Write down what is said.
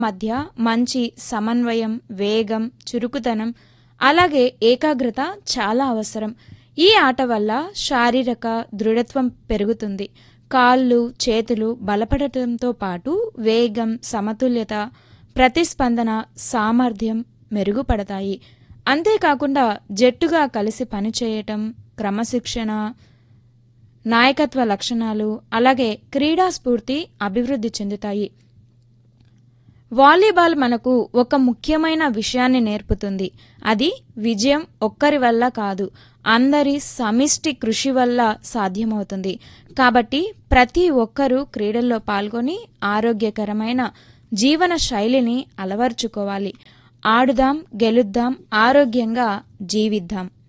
మధ్య మంచి సమన్వయం వేగం చురుకుతనం అలాగే ఏకాగ్రత చాలా అవసరం ఈ ఆట వల్ల శారీరక దృఢత్వం పెరుగుతుంది కాళ్ళు చేతులు బలపడటంతో పాటు వేగం సమతుల్యత ప్రతిస్పందన సామర్థ్యం మెరుగుపడతాయి అంతేకాకుండా జట్టుగా కలిసి పనిచేయటం క్రమశిక్షణ నాయకత్వ లక్షణాలు అలాగే క్రీడా స్ఫూర్తి అభివృద్ధి చెందుతాయి వాలీబాల్ మనకు ఒక ముఖ్యమైన విషయాన్ని నేర్పుతుంది అది విజయం ఒక్కరి వల్ల కాదు అందరి సమిష్టి కృషి వల్ల సాధ్యమవుతుంది కాబట్టి ప్రతి ఒక్కరూ క్రీడల్లో పాల్గొని ఆరోగ్యకరమైన జీవన శైలిని అలవర్చుకోవాలి ఆడుదాం గెలుద్దాం ఆరోగ్యంగా జీవిద్దాం